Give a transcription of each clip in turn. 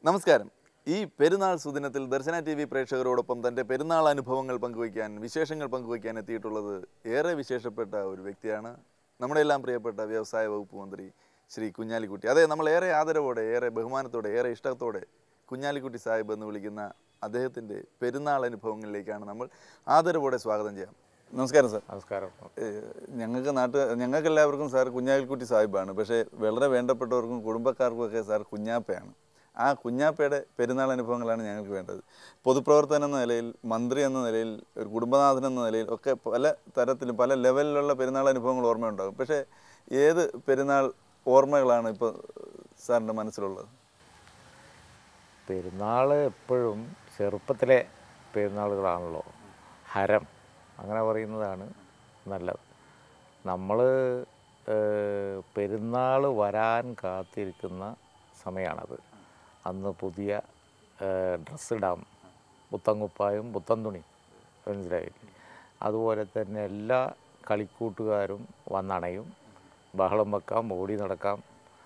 നമസ്കാരം ഈ പെരുന്നാൾ സുദിനത്തിൽ ദർശന ടി വി പ്രേക്ഷകരോടൊപ്പം തൻ്റെ പെരുന്നാൾ അനുഭവങ്ങൾ പങ്കുവയ്ക്കാൻ വിശേഷങ്ങൾ പങ്കുവയ്ക്കാൻ എത്തിയിട്ടുള്ളത് ഏറെ വിശേഷപ്പെട്ട ഒരു വ്യക്തിയാണ് നമ്മുടെ എല്ലാം പ്രിയപ്പെട്ട വ്യവസായ വകുപ്പ് മന്ത്രി ശ്രീ കുഞ്ഞാലിക്കുട്ടി അതെ നമ്മൾ ഏറെ ആദരവോടെ ഏറെ ബഹുമാനത്തോടെ ഏറെ ഇഷ്ടത്തോടെ കുഞ്ഞാലിക്കുട്ടി സാഹിബ് എന്ന് വിളിക്കുന്ന അദ്ദേഹത്തിൻ്റെ പെരുന്നാൾ അനുഭവങ്ങളിലേക്കാണ് നമ്മൾ ആദരവോടെ സ്വാഗതം ചെയ്യാം നമസ്കാരം സാർ നമസ്കാരം ഏഹ് ഞങ്ങൾക്ക് നാട്ട് ഞങ്ങൾക്ക് എല്ലാവർക്കും സാർ കുഞ്ഞാലിക്കുട്ടി സാഹിബാണ് പക്ഷേ വളരെ വേണ്ടപ്പെട്ടവർക്കും കുടുംബക്കാർക്കും ഒക്കെ സാർ കുഞ്ഞാപ്പയാണ് ആ കുഞ്ഞാപ്പയുടെ പെരുന്നാൾ അനുഭവങ്ങളാണ് ഞങ്ങൾക്ക് വേണ്ടത് പൊതുപ്രവർത്തനം എന്ന നിലയിൽ മന്ത്രി എന്ന നിലയിൽ ഒരു കുടുംബനാഥൻ എന്ന നിലയിൽ ഒക്കെ പല തരത്തിലും പല ലെവലിലുള്ള പെരുന്നാൾ അനുഭവങ്ങൾ ഓർമ്മയുണ്ടാകും പക്ഷേ ഏത് പെരുന്നാൾ ഓർമ്മകളാണ് ഇപ്പോൾ സാറിൻ്റെ മനസ്സിലുള്ളത് പെരുന്നാൾ എപ്പോഴും ചെറുപ്പത്തിലെ പെരുന്നാളുകളാണല്ലോ ഹരം അങ്ങനെ പറയുന്നതാണ് നല്ലത് നമ്മൾ പെരുന്നാൾ വരാൻ കാത്തിരിക്കുന്ന സമയമാണത് അന്ന് പുതിയ ഡ്രസ്സ് ഇടാം പുത്തൻകുപ്പായും പുത്തൻ തുണി മനസ്സിലായില്ലേ അതുപോലെ തന്നെ എല്ലാ കളിക്കൂട്ടുകാരും വന്നണയും ബഹളം വെക്കാം ഓടി നടക്കാം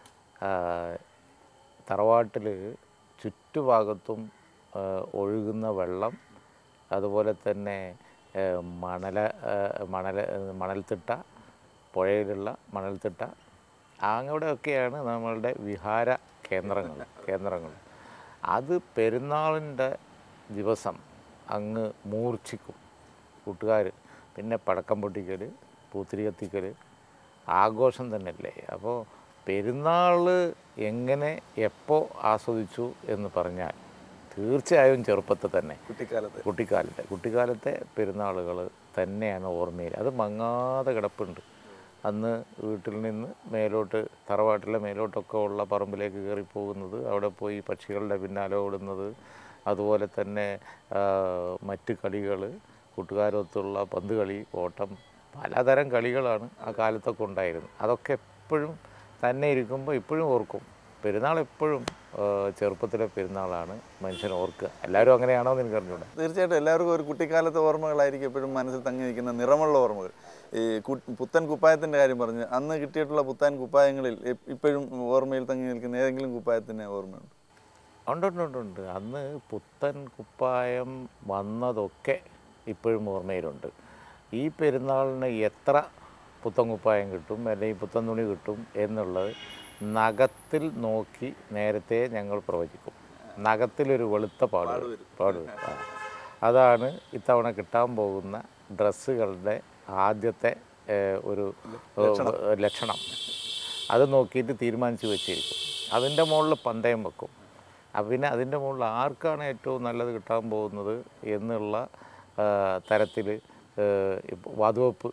തറവാട്ടിൽ ചുറ്റുഭാഗത്തും ആ, ഒഴുകുന്ന വെള്ളം അതുപോലെ തന്നെ ആ, മണല ആ, മണൽ മണൽത്തിട്ട പുഴയിലുള്ള മണൽത്തിട്ട അങ്ങനെയൊക്കെയാണ് നമ്മളുടെ വിഹാര കേന്ദ്രങ്ങൾ കേന്ദ്രങ്ങൾ അത് പെരുന്നാളിൻ്റെ ദിവസം അങ്ങ് മൂർച്ഛിക്കും കൂട്ടുകാർ പിന്നെ പടക്കം പൊട്ടിക്കൽ പൂത്തിരി കത്തിക്കൽ ആഘോഷം തന്നെയല്ലേ അപ്പോൾ പെരുന്നാൾ എങ്ങനെ എപ്പോൾ ആസ്വദിച്ചു എന്ന് പറഞ്ഞാൽ തീർച്ചയായും ചെറുപ്പത്തിൽ തന്നെ കുട്ടിക്കാലത്ത് കുട്ടിക്കാലത്തെ കുട്ടിക്കാലത്തെ പെരുന്നാളുകൾ തന്നെയാണ് ഓർമ്മയിൽ അത് മങ്ങാതെ കിടപ്പുണ്ട് അന്ന് വീട്ടിൽ നിന്ന് മേലോട്ട് തറവാട്ടിലെ മേലോട്ടൊക്കെ ഉള്ള പറമ്പിലേക്ക് കയറി പോകുന്നത് അവിടെ പോയി പക്ഷികളുടെ പിന്നാലെ ഓടുന്നത് അതുപോലെ തന്നെ ആ, മറ്റ് കളികൾ കൂട്ടുകാരൊത്തുള്ള പന്ത് കളി ഓട്ടം പലതരം കളികളാണ് ആ കാലത്തൊക്കെ ഉണ്ടായിരുന്നത് അതൊക്കെ എപ്പോഴും തന്നെ ഇരിക്കുമ്പോൾ ഇപ്പോഴും ഓർക്കും പെരുന്നാൾ എപ്പോഴും ആ, ചെറുപ്പത്തിലെ പെരുന്നാളാണ് മനുഷ്യൻ ഓർക്കുക എല്ലാവരും അങ്ങനെയാണോ എന്ന് എനിക്ക് അറിഞ്ഞൂടാ തീർച്ചയായിട്ടും എല്ലാവർക്കും ഒരു കുട്ടിക്കാലത്തെ ഓർമ്മകളായിരിക്കും എപ്പോഴും മനസ്സിൽ തങ്ങി നിൽക്കുന്ന നിറമുള്ള ഓർമ്മകൾ ഈ കു- പുത്തൻ കുപ്പായത്തിൻ്റെ കാര്യം പറഞ്ഞ് അന്ന് കിട്ടിയിട്ടുള്ള പുത്തൻ കുപ്പായങ്ങളിൽ ഇ- ഇപ്പോഴും ഓർമ്മയിൽ തങ്ങി നിൽക്കുന്ന ഏതെങ്കിലും കുപ്പായത്തിന് ഓർമ്മയുണ്ട് ഉണ്ട് ഉണ്ട് ഉണ്ട് ഉണ്ട് അന്ന് പുത്തൻ കുപ്പായം വന്നതൊക്കെ ഇപ്പോഴും ഓർമ്മയിലുണ്ട് ഈ പെരുന്നാളിന് എത്ര പുത്തൻ കുപ്പായം കിട്ടും അല്ലെങ്കിൽ പുത്തൻ തുണി കിട്ടും എന്നുള്ളത് നഖത്തിൽ നോക്കി നേരത്തെ ഞങ്ങൾ പ്രവചിക്കും നഖത്തിലൊരു വെളുത്ത പാട് വരും. പാട് വരും. ആ. അതാണ് ഇത്തവണ കിട്ടാൻ പോകുന്ന ഡ്രസ്സുകളുടെ ആദ്യത്തെ ഏഹ്, ഒരു ഏഹ്, ലക്ഷണം അത് നോക്കിയിട്ട് തീരുമാനിച്ച് വെച്ചിരിക്കും അതിൻ്റെ മുകളിൽ പന്തയം വെക്കും അപ്പം പിന്നെ അതിൻ്റെ മുകളിൽ ആർക്കാണ് ഏറ്റവും നല്ലത് കിട്ടാൻ പോകുന്നത് എന്നുള്ള തരത്തിൽ ഇപ്പോൾ വധുവെപ്പ്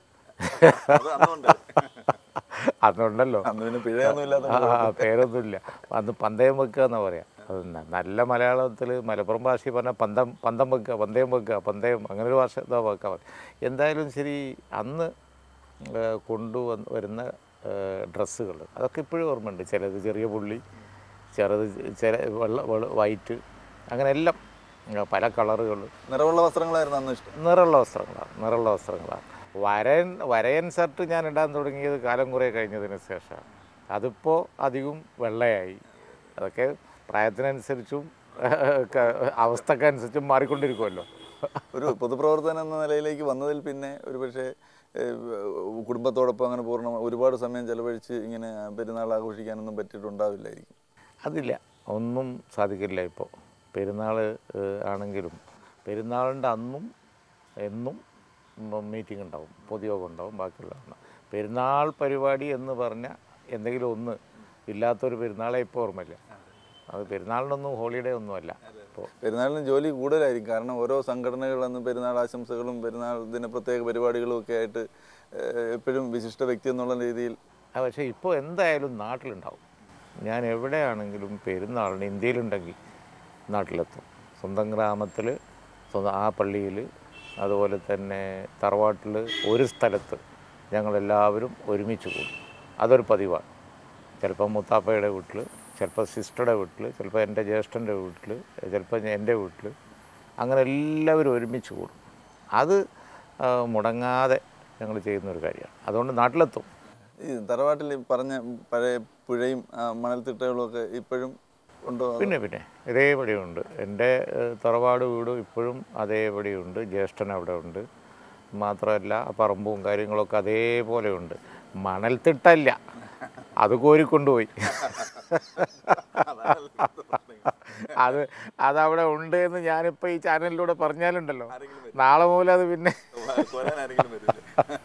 അതുണ്ടല്ലോ അന്ന് പിന്നെ പിഴയൊന്നും ഇല്ലാത്ത ആ ആ, പേരൊന്നുമില്ല അന്ന് പന്തയം വെക്കുക എന്നാ പറയാ അത് ന- നല്ല മലയാളത്തിൽ മലപ്പുറം ഭാഷയിൽ പറഞ്ഞാൽ പന്തം പന്തം വെക്കുക പന്തയം വെക്കുക പന്തയം അങ്ങനെ ഒരു ഭാഷ ഇതാ വെക്കാൻ പറയും എന്തായാലും ശരി അന്ന് ആ, കൊണ്ടുവന്ന് വരുന്ന ഡ്രസ്സുകൾ അതൊക്കെ ഇപ്പോഴും ഓർമ്മയുണ്ട് ചിലത് ചെറിയ പുള്ളി ചെറുത് ചില വെള്ള വെള്ള വൈറ്റ് അങ്ങനെ എല്ലാം ആ, പല കളറുകൾ നിറമുള്ള വസ്ത്രങ്ങളായിരുന്നു അന്ന് ഇഷ്ടം നിറമുള്ള വസ്ത്രങ്ങളാണ് നിറമുള്ള വസ്ത്രങ്ങളാണ് വരൻ വരയൻ ഷർട്ട് ഞാൻ ഇടാൻ തുടങ്ങിയത് കാലം കുറേ കഴിഞ്ഞതിന് ശേഷമാണ് അതിപ്പോൾ അധികം വെള്ളയായി അതൊക്കെ പ്രായത്തിനനുസരിച്ചും ക- അവസ്ഥക്കനുസരിച്ചും മാറിക്കൊണ്ടിരിക്കുമല്ലോ ഒരു പൊതുപ്രവർത്തനം എന്ന നിലയിലേക്ക് വന്നതിൽ പിന്നെ ഒരു പക്ഷേ കുടുംബത്തോടൊപ്പം അങ്ങനെ പൂർണ്ണ ഒരുപാട് സമയം ചെലവഴിച്ച് ഇങ്ങനെ പെരുന്നാൾ ആഘോഷിക്കാനൊന്നും പറ്റിയിട്ടുണ്ടാവില്ലായിരിക്കും അതില്ല ഒന്നും സാധിക്കില്ല ഇപ്പോൾ പെരുന്നാൾ ഏഹ്, ആണെങ്കിലും പെരുന്നാളിൻ്റെ അന്നും എന്നും മീറ്റിംഗ് ഉണ്ടാവും പൊതുയോഗം ഉണ്ടാവും ബാക്കിയുള്ള പെരുന്നാൾ പരിപാടി എന്ന് പറഞ്ഞാൽ എന്തെങ്കിലും ഒന്ന് ഇല്ലാത്തൊരു പെരുന്നാളെ ഇപ്പോൾ ഓർമ്മയില്ല അത് പെരുന്നാളിനൊന്നും ഹോളിഡേ ഒന്നുമല്ല ഇപ്പോൾ പെരുന്നാളിന് ജോലി കൂടുതലായിരിക്കും കാരണം ഓരോ സംഘടനകൾ അന്ന് പെരുന്നാൾ ആശംസകളും പെരുന്നാൾ ദിന പ്രത്യേക പരിപാടികളും ഒക്കെ ആയിട്ട് ഏഹ്, എപ്പോഴും വിശിഷ്ട വ്യക്തി എന്നുള്ള രീതിയിൽ ആ പക്ഷേ ഇപ്പോൾ എന്തായാലും നാട്ടിലുണ്ടാവും ഞാൻ എവിടെയാണെങ്കിലും പെരുന്നാളിന് ഇന്ത്യയിലുണ്ടെങ്കിൽ നാട്ടിലെത്തും സ്വന്തം ഗ്രാമത്തിൽ സ്വന്തം ആ പള്ളിയിൽ അതുപോലെ തന്നെ തറവാട്ടിൽ ഒരു സ്ഥലത്ത് ഞങ്ങളെല്ലാവരും ഒരുമിച്ച് കൂടും അതൊരു പതിവാണ് ചിലപ്പോൾ മുത്താപ്പയുടെ വീട്ടിൽ ചിലപ്പോൾ സിസ്റ്ററുടെ വീട്ടിൽ ചിലപ്പോൾ എൻ്റെ ജ്യേഷ്ഠൻ്റെ വീട്ടിൽ ചിലപ്പോൾ എൻ്റെ വീട്ടിൽ അങ്ങനെ എല്ലാവരും ഒരുമിച്ച് കൂടും അത് ആ, മുടങ്ങാതെ ഞങ്ങൾ ചെയ്യുന്നൊരു കാര്യമാണ് അതുകൊണ്ട് നാട്ടിലെത്തും ഈ തറവാട്ടിൽ പറഞ്ഞ പഴയ പുഴയും ആ, മണൽത്തിട്ടകളും ഒക്കെ ഇപ്പോഴും ഉണ്ടോ അതോ- പിന്നെ പിന്നെ ഇതേപടിയുണ്ട് എൻ്റെ ഏഹ്, തറവാട് വീടും ഇപ്പോഴും അതേപടിയുണ്ട് ജ്യേഷ്ഠൻ അവിടെ ഉണ്ട് മാത്രമല്ല പറമ്പും കാര്യങ്ങളൊക്കെ അതേപോലെ ഉണ്ട് മണൽത്തിട്ടല്ല അത് കോരിക്കൊണ്ടുപോയി അത് അതവിടെ ഉണ്ട് എന്ന് ഞാനിപ്പോൾ ഈ ചാനലിലൂടെ പറഞ്ഞാലുണ്ടല്ലോ നാളെ മുതൽ അത് പിന്നെ കൊല്ലാൻ ആരെങ്കിലും വരില്ലേ?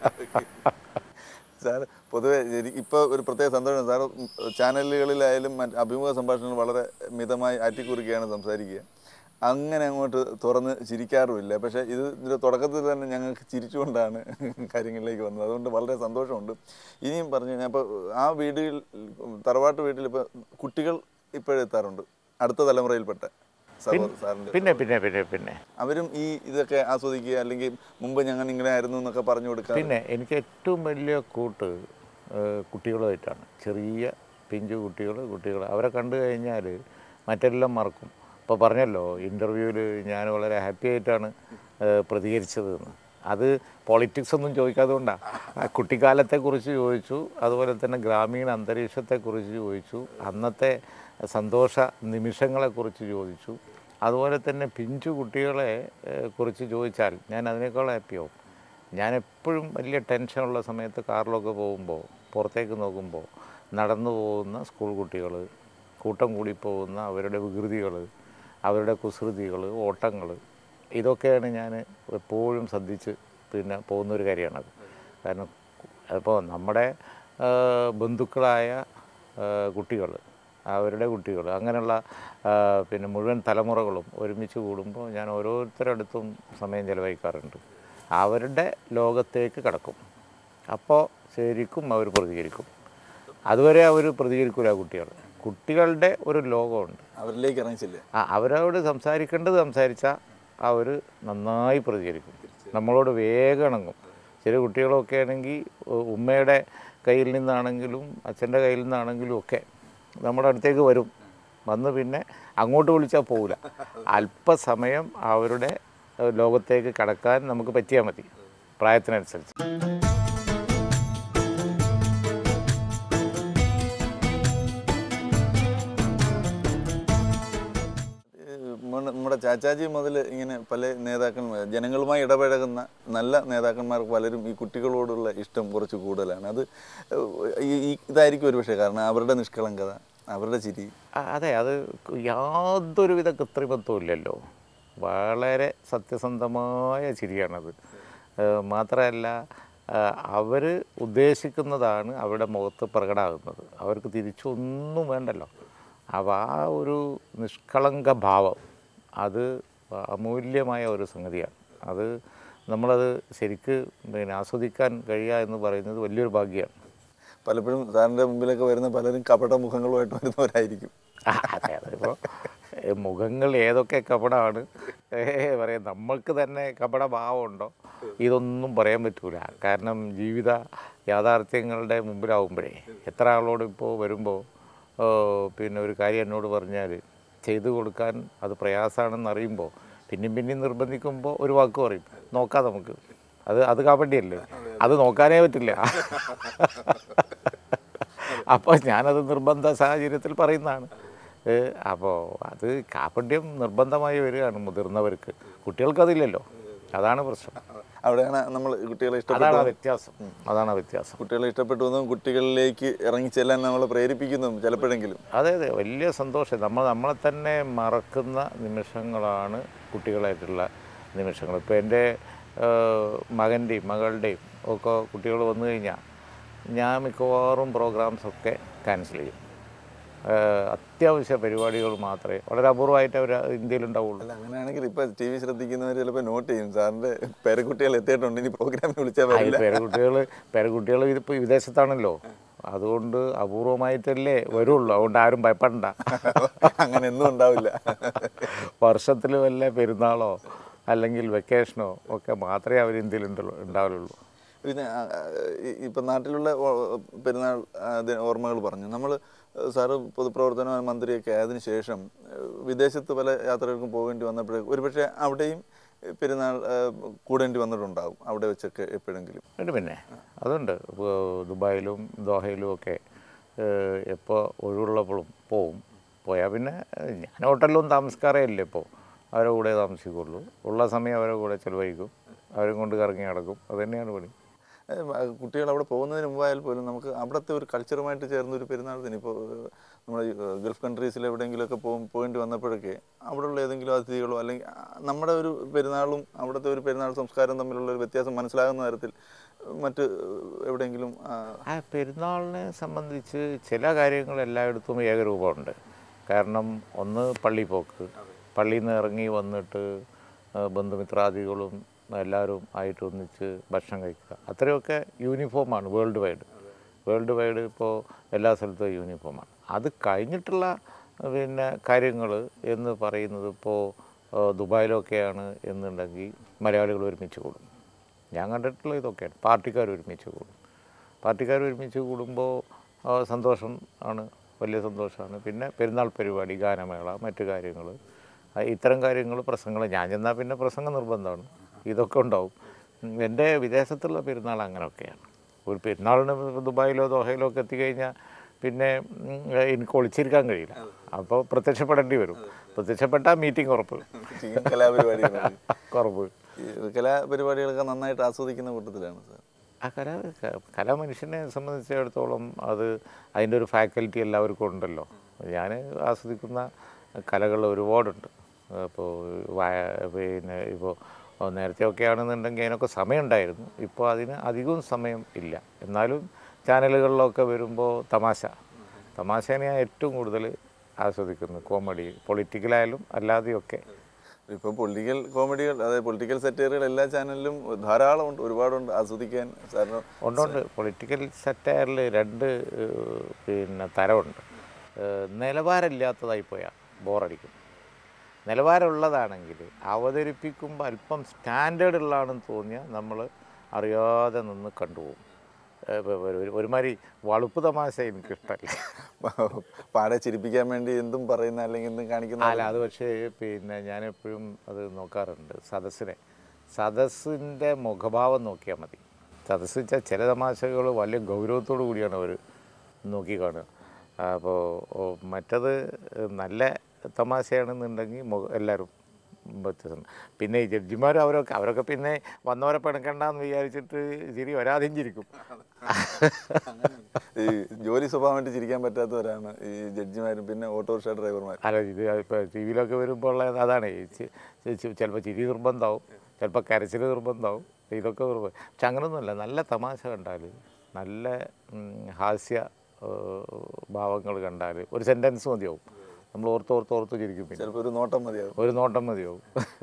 സാർ പൊതുവെ ശരി- ഇപ്പോൾ ഒരു പ്രത്യേക സന്തോഷം സാർ ചാനലുകളിലായാലും മറ്റ് അഭിമുഖ സംഭാഷണങ്ങൾ വളരെ മിതമായി ആറ്റിക്കുറിക്കുകയാണ് സംസാരിക്കുക അങ്ങനെ അങ്ങോട്ട് തുറന്ന് ചിരിക്കാറുമില്ല പക്ഷേ ഇത് ഇതിൻ്റെ തുടക്കത്തിൽ തന്നെ ഞങ്ങൾക്ക് ചിരിച്ചുകൊണ്ടാണ് കാര്യങ്ങളിലേക്ക് വന്നത് അതുകൊണ്ട് വളരെ സന്തോഷമുണ്ട് ഇനിയും പറഞ്ഞു കഴിഞ്ഞാൽ അപ്പോൾ ആ വീടുകൾ തറവാട്ട് വീട്ടിൽ ഇപ്പോൾ കുട്ടികൾ ഇപ്പോഴെത്താറുണ്ട് അടുത്ത തലമുറയിൽപ്പെട്ട സഹോദര സാറിൻ്റെ പിന്നെ പിന്നെ പിന്നെ പിന്നെ അവരും ഈ ഇതൊക്കെ ആസ്വദിക്കുക അല്ലെങ്കിൽ മുമ്പ് ഞങ്ങൾ ഇങ്ങനെ ആയിരുന്നു എന്നൊക്കെ പറഞ്ഞു കൊടുക്കുക പിന്നെ എനിക്ക് ഏറ്റവും വലിയ കൂട്ട് ഏഹ്, കുട്ടികളുമായിട്ടാണ് ചെറിയ പിഞ്ചു കുട്ടികൾ കുട്ടികൾ അവരെ കണ്ടു കഴിഞ്ഞാൽ മറ്റെല്ലാം മറക്കും ഇപ്പോൾ പറഞ്ഞല്ലോ ഇൻ്റർവ്യൂവിൽ ഞാൻ വളരെ ഹാപ്പി ആയിട്ടാണ് ഏഹ്, പ്രതികരിച്ചത് എന്ന് അത് പോളിറ്റിക്സ് ഒന്നും ചോദിക്കാതെ കൊണ്ടാണ് ആ കുട്ടിക്കാലത്തെക്കുറിച്ച് ചോദിച്ചു അതുപോലെ തന്നെ ഗ്രാമീണ അന്തരീക്ഷത്തെക്കുറിച്ച് ചോദിച്ചു അന്നത്തെ സന്തോഷ നിമിഷങ്ങളെക്കുറിച്ച് ചോദിച്ചു അതുപോലെ തന്നെ പിഞ്ചു കുട്ടികളെ ഏഹ്, കുറിച്ച് ചോദിച്ചാൽ ഞാൻ അതിനേക്കാൾ ഹാപ്പിയാവും ഞാൻ എപ്പോഴും വലിയ ടെൻഷനുള്ള സമയത്ത് കാറിലൊക്കെ പോകുമ്പോൾ പുറത്തേക്ക് നോക്കുമ്പോൾ നടന്നു പോകുന്ന സ്കൂൾ കുട്ടികൾ കൂട്ടം കൂടി പോകുന്ന അവരുടെ വികൃതികൾ അവരുടെ കുസൃതികൾ ഓട്ടങ്ങൾ ഇതൊക്കെയാണ് ഞാൻ എപ്പോഴും ശ്രദ്ധിച്ച് പിന്നെ പോകുന്നൊരു കാര്യമാണത് കാരണം അപ്പോൾ നമ്മുടെ ആ, ബന്ധുക്കളായ കുട്ടികൾ അവരുടെ കുട്ടികൾ അങ്ങനെയുള്ള ആ, പിന്നെ മുഴുവൻ തലമുറകളും ഒരുമിച്ച് കൂടുമ്പോൾ ഞാൻ ഓരോരുത്തരുടെ അടുത്തും സമയം ചിലവഴിക്കാറുണ്ട് അവരുടെ ലോകത്തേക്ക് കടക്കും അപ്പോൾ ശരിക്കും അവർ പ്രതികരിക്കും അതുവരെ അവർ പ്രതികരിക്കില്ല കുട്ടികൾ കുട്ടികളുടെ ഒരു ലോകമുണ്ട് അവരിലേക്ക് ഇറങ്ങിച്ചില്ലേ ആ അവരോട് സംസാരിക്കേണ്ടത് സംസാരിച്ചാൽ അവർ നന്നായി പ്രതികരിക്കും നമ്മളോട് വേഗം ഇണങ്ങും ചില കുട്ടികളൊക്കെ ആണെങ്കിൽ ഉ- ഉമ്മയുടെ കയ്യിൽ നിന്നാണെങ്കിലും അച്ഛൻ്റെ കയ്യിൽ നിന്നാണെങ്കിലും ഒക്കെ നമ്മുടെ അടുത്തേക്ക് വരും വന്ന് പിന്നെ അങ്ങോട്ട് വിളിച്ചാൽ പോകില്ല അല്പസമയം അവരുടെ ഏഹ്, ലോകത്തേക്ക് കടക്കാൻ നമുക്ക് പറ്റിയാൽ മതി പ്രായത്തിനനുസരിച്ച് ഏഹ് നമ്മുടെ നമ്മുടെ ചാച്ചാജി മുതൽ ഇങ്ങനെ പല നേതാക്കന്മാർ ജനങ്ങളുമായി ഇടപഴകുന്ന നല്ല നേതാക്കന്മാർ പലരും ഈ കുട്ടികളോടുള്ള ഇഷ്ടം കുറച്ച് കൂടുതലാണ് അത് ഏഹ് ഈ ഈ- ഇതായിരിക്കും ഒരു പക്ഷേ കാരണം അവരുടെ നിഷ്കളങ്കത അവരുടെ ചിരി ആ, അതെ അത് യാതൊരുവിധ കൃത്രിമത്വം ഇല്ലല്ലോ വളരെ സത്യസന്ധമായ ചിരിയാണത് ഏഹ് മാത്രമല്ല അവർ ഉദ്ദേശിക്കുന്നതാണ് അവരുടെ മുഖത്ത് പ്രകടമാകുന്നത് അവർക്ക് തിരിച്ചൊന്നും വേണ്ടല്ലോ അപ്പോൾ ആ ഒരു നിഷ്കളങ്ക ഭാവം അത് അമൂല്യമായ ഒരു സംഗതിയാണ് അത് നമ്മളത് ശരിക്ക് പിന്നെ ആസ്വദിക്കാൻ കഴിയുക എന്ന് പറയുന്നത് വലിയൊരു ഭാഗ്യമാണ് പലപ്പോഴും സാറിൻ്റെ മുമ്പിലൊക്കെ വരുന്ന പലരും കപട മുഖങ്ങളുമായിട്ട് വരുന്നവരായിരിക്കും ആ, അതെ അതിപ്പോൾ മുഖങ്ങൾ ഏതൊക്കെ കപടമാണ് പറയാം നമ്മൾക്ക് തന്നെ കപട ഭാവമുണ്ടോ ഇതൊന്നും പറയാൻ പറ്റൂല കാരണം ജീവിത യാഥാർത്ഥ്യങ്ങളുടെ മുമ്പിലാവുമ്പോഴേ എത്ര ആളോട് ഇപ്പോൾ വരുമ്പോൾ ഓ, പിന്നെ ഒരു കാര്യം എന്നോട് പറഞ്ഞാൽ ചെയ്തു കൊടുക്കാൻ അത് പ്രയാസമാണെന്ന് അറിയുമ്പോൾ പിന്നെയും പിന്നെയും നിർബന്ധിക്കുമ്പോൾ ഒരു വാക്ക് പറയും നോക്കാം നമുക്ക് അത് അത് കാപ്പണ്ടിയല്ലേ അത് നോക്കാനേ പറ്റില്ല അപ്പോൾ ഞാനത് നിർബന്ധ സാഹചര്യത്തിൽ പറയുന്നതാണ് അപ്പോൾ അത് കാപ്പണ്യം നിർബന്ധമായി വരികയാണ് മുതിർന്നവർക്ക് കുട്ടികൾക്കതില്ലല്ലോ അതാണ് പ്രശ്നം അവിടെയാണ് നമ്മൾ കുട്ടികളെ അതാണ് ആ ഇഷ്ടപ്പെട്ടു വ്യത്യാസം അതാണ് ആ വ്യത്യാസം കുട്ടികളെ ഇഷ്ടപ്പെട്ടു എന്നും കുട്ടികളിലേക്ക് ഇറങ്ങിച്ചെല്ലാൻ നമ്മളെ പ്രേരിപ്പിക്കുന്നതും ചിലപ്പോഴെങ്കിലും അതെ അതെ വലിയ സന്തോഷം നമ്മൾ നമ്മളെ തന്നെ മറക്കുന്ന നിമിഷങ്ങളാണ് കുട്ടികളായിട്ടുള്ള നിമിഷങ്ങൾ ഇപ്പോൾ എൻ്റെ മകൻ്റെയും മകളുടെയും ഒക്കെ കുട്ടികൾ വന്നു കഴിഞ്ഞാൽ ഞാൻ മിക്കവാറും പ്രോഗ്രാംസൊക്കെ ക്യാൻസൽ ചെയ്യും ഏഹ് അത്യാവശ്യ പരിപാടികൾ മാത്രമേ വളരെ അപൂർവമായിട്ട് അവർ ഇന്ത്യയിലുണ്ടാവുള്ളൂ അല്ല അങ്ങനെയാണെങ്കിൽ ഇപ്പൊ ടി വി ശ്രദ്ധിക്കുന്നവർ ചിലപ്പോൾ നോട്ട് ചെയ്യും സാറിന്റെ പേരക്കുട്ടികൾ എത്തിയിട്ടുണ്ട് ഇനി പ്രോഗ്രാമിൽ വിളിച്ചാൽ ആ, ഈ വരില്ല പേരക്കുട്ടികൾ പേരക്കുട്ടികൾ ഇതിപ്പോൾ വിദേശത്താണല്ലോ അതുകൊണ്ട് അപൂർവമായിട്ടല്ലേ വരുള്ളൂ അതുകൊണ്ട് ആരും ഭയപ്പെടണ്ട അങ്ങനെ ഒന്നും ഉണ്ടാവില്ല വർഷത്തിൽ വല്ല പെരുന്നാളോ അല്ലെങ്കിൽ വെക്കേഷനോ ഒക്കെ മാത്രമേ അവർ ഇന്ത്യയിൽ ഉണ്ടുള്ളൂ ഉണ്ടാവുള്ളൂ പിന്നെ ആ, ആ, ഈ- ഇപ്പൊ നാട്ടിലുള്ള ഓ- പെരുന്നാൾ ആ, ദി- ഓർമ്മകൾ പറഞ്ഞു നമ്മൾ സാറ് പൊതുപ്രവർത്തന മന്ത്രിയൊക്കെ ആയതിനു ശേഷം ഏഹ്, വിദേശത്ത് പല യാത്രകൾക്കും പോകേണ്ടി വന്നപ്പോഴേ ഒരുപക്ഷെ അവിടെയും ഏഹ്, പെരുന്നാൾ ഏഹ്, കൂടേണ്ടി വന്നിട്ടുണ്ടാകും അവിടെ വെച്ചൊക്കെ എപ്പോഴെങ്കിലും ഉണ്ട് പിന്നെ അതുണ്ട് ഇപ്പോൾ ദുബായിലും ദോഹയിലും ഒക്കെ എപ്പോൾ ഒഴിവുള്ളപ്പോഴും പോവും പോയാൽ പിന്നെ ഏഹ്, ഞാൻ ഹോട്ടലിലൊന്നും താമസിക്കാറേ ഇല്ല ഇപ്പോൾ അവരുടെ കൂടെ താമസിക്കുള്ളൂ ഉള്ള സമയം അവരുടെ കൂടെ ചിലവഴിക്കും അവരെ കൊണ്ട് കറങ്ങി നടക്കും അത് തന്നെയാണ് പണി ഏഹ് മ- കുട്ടികൾ അവിടെ പോകുന്നതിന് മുമ്പായാൽ പോലും നമുക്ക് അവിടുത്തെ ഒരു കൾച്ചറുമായിട്ട് ചേർന്ന ഒരു പെരുന്നാൾ തന്നെ ഇപ്പോൾ നമ്മുടെ ഈ, ഏഹ് ഗൾഫ് കൺട്രീസിൽ എവിടെയെങ്കിലുമൊക്കെ പോകും പോയിട്ട് വന്നപ്പോഴൊക്കെ അവിടെയുള്ള ഏതെങ്കിലും അതിഥികളോ അല്ലെങ്കിൽ ആ, നമ്മുടെ ഒരു പെരുന്നാളും അവിടുത്തെ ഒരു പെരുന്നാൾ സംസ്കാരം തമ്മിലുള്ള ഒരു വ്യത്യാസം മനസ്സിലാകുന്ന തരത്തിൽ മറ്റ് എവിടെയെങ്കിലും ആ, ആ പെരുന്നാളിനെ സംബന്ധിച്ച് ചില കാര്യങ്ങൾ എല്ലായിടത്തും ഏകരൂപമുണ്ട് കാരണം ഒന്ന് പള്ളി പോക്ക് പള്ളിയിൽ നിന്ന് ഇറങ്ങി വന്നിട്ട് ആ, ബന്ധുമിത്രാദികളും എല്ലാവരും ആയിട്ട് ഒന്നിച്ച് ഭക്ഷണം കഴിക്കുക അത്രയൊക്കെ യൂണിഫോമാണ് വേൾഡ് വൈഡ് വേൾഡ് വൈഡ് ഇപ്പോൾ എല്ലാ സ്ഥലത്തും യൂണിഫോമാണ് അത് കഴിഞ്ഞിട്ടുള്ള പിന്നെ കാര്യങ്ങൾ എന്ന് പറയുന്നത് ഇപ്പോൾ ദുബായിലൊക്കെയാണ് എന്നുണ്ടെങ്കിൽ മലയാളികൾ ഒരുമിച്ച് കൂടും ഞാൻ കണ്ടിട്ടുള്ള ഇതൊക്കെയാണ് പാർട്ടിക്കാർ ഒരുമിച്ച് കൂടും പാർട്ടിക്കാർ ഒരുമിച്ച് കൂടുമ്പോൾ ആ, സന്തോഷം ആണ് വലിയ സന്തോഷമാണ് പിന്നെ പെരുന്നാൾ പരിപാടി ഗാനമേള മറ്റു കാര്യങ്ങൾ ഇത്തരം കാര്യങ്ങൾ പ്രസംഗങ്ങൾ ഞാൻ ചെന്നാൽ പിന്നെ പ്രസംഗം നിർബന്ധമാണ് ഇതൊക്കെ ഉണ്ടാവും ഉം, എൻ്റെ വിദേശത്തുള്ള പെരുന്നാൾ അങ്ങനെയൊക്കെയാണ് ഒരു പെരുന്നാളിന് ദുബായിലോ ദോഹയിലോ ഒക്കെ എത്തിക്കഴിഞ്ഞാൽ പിന്നെ ഉം, എനിക്ക് ഒളിച്ചിരിക്കാൻ കഴിയില്ല അപ്പോൾ പ്രത്യക്ഷപ്പെടേണ്ടി വരും പ്രത്യക്ഷപ്പെട്ടാൽ മീറ്റിംഗ് ഉറപ്പ് ചെയ്യും കലാപരിപാടികളൊക്കെ കുറവ് ഈ കലാപരിപാടികളൊക്കെ നന്നായിട്ട് ആസ്വദിക്കുന്ന കൂട്ടത്തിലാണ് സാർ ആ കല ക- കല മനുഷ്യനെ സംബന്ധിച്ചിടത്തോളം അത് അതിൻ്റെ ഒരു ഫാക്കൽറ്റി എല്ലാവർക്കും ഉണ്ടല്ലോ ഞാൻ ആസ്വദിക്കുന്ന കലകൾ ഒരുപാടുണ്ട് ഇപ്പോൾ പിന്നെ ഇപ്പോൾ നേരത്തെ ഒക്കെ ആണെന്നുണ്ടെങ്കിൽ അതിനൊക്കെ സമയമുണ്ടായിരുന്നു ഇപ്പോൾ അതിന് അധികവും സമയം ഇല്ല എന്നാലും ചാനലുകളിലൊക്കെ വരുമ്പോൾ തമാശ തമാശേനെ ഞാൻ ഏറ്റവും കൂടുതൽ ആസ്വദിക്കുന്നത് കോമഡി പൊളിറ്റിക്കലായാലും അല്ലാതെയൊക്കെ ഇപ്പോൾ പൊളിറ്റിക്കൽ കോമഡികൾ അതായത് പൊളിറ്റിക്കൽ സെറ്ററുകൾ എല്ലാ ചാനലിലും ധാരാളം ഉണ്ട് ഒരുപാടുണ്ട് ആസ്വദിക്കാൻ സാറിന് ഉണ്ടുണ്ട് പൊളിറ്റിക്കൽ സെറ്റയറിൽ രണ്ട് ഏഹ്, പിന്നെ തരമുണ്ട് ഏഹ്, നിലവാരമില്ലാത്തതായി പോയാൽ ബോറടിക്കും നിലവാരമുള്ളതാണെങ്കിൽ അവതരിപ്പിക്കുമ്പോൾ അല്പം സ്റ്റാൻഡേർഡ് ഉള്ളതാണെന്ന് തോന്നിയാൽ നമ്മൾ അറിയാതെ നിന്ന് കണ്ടുപോകും ഏഹ്, ഇപ്പൊ ഒരു- ഒരു- ഒരുമാതിരി വളുപ്പ് തമാശ എനിക്കിഷ്ടമല്ല പാടെ ചിരിപ്പിക്കാൻ വേണ്ടി എന്തും പറയുന്ന അല്ലെങ്കിൽ എന്തും കാണിക്കുന്ന അല്ല അത് പക്ഷേ പിന്നെ ഞാൻ എപ്പോഴും അത് നോക്കാറുണ്ട് സദസ്സിനെ സദസ്സിൻ്റെ മുഖഭാവം നോക്കിയാൽ മതി സദസ്സ് വെച്ചാൽ ചില തമാശകൾ വലിയ ഗൗരവത്തോടു കൂടിയാണ് അവർ നോക്കി കാണുക അപ്പോൾ മറ്റത് നല്ല തമാശയാണെന്നുണ്ടെങ്കിൽ മുഖ എല്ലാവരും വ്യത്യസ്തം പിന്നെ ഈ ജഡ്ജിമാർ അവരൊക്കെ അവരൊക്കെ പിന്നെ വന്നവരെ പിണക്കണ്ടെന്ന് വിചാരിച്ചിട്ട് ചിരി വരാതെയും ചിരിക്കും ഈ ജോലി സ്വഭാവമായിട്ട് ചിരിക്കാൻ പറ്റാത്തവരാണ് ഈ ജഡ്ജിമാരും പിന്നെ ഓട്ടോറിക്ഷ ഡ്രൈവർമാർ അല്ല ഇത് ഇപ്പോൾ ടി വിയിലൊക്കെ വരുമ്പോൾ ഉള്ള അതാണ് ചിലപ്പോൾ ചിരി നിർബന്ധമാവും ചിലപ്പോൾ കരച്ചിൽ നിർബന്ധമാവും ഇതൊക്കെ നിർബന്ധം പക്ഷെ അങ്ങനെയൊന്നുമല്ല നല്ല തമാശ കണ്ടാൽ നല്ല ഉം, ഹാസ്യ ഭാവങ്ങൾ കണ്ടാൽ ഒരു സെൻറ്റൻസ് മതിയാവും നമ്മൾ ഓർത്ത് ഓർത്ത് ഓർത്ത് ചിരിക്കും പിന്നെ ചിലപ്പോൾ ഒരു നോട്ടം മതിയാകും ഒരു നോട്ടം മതിയാവും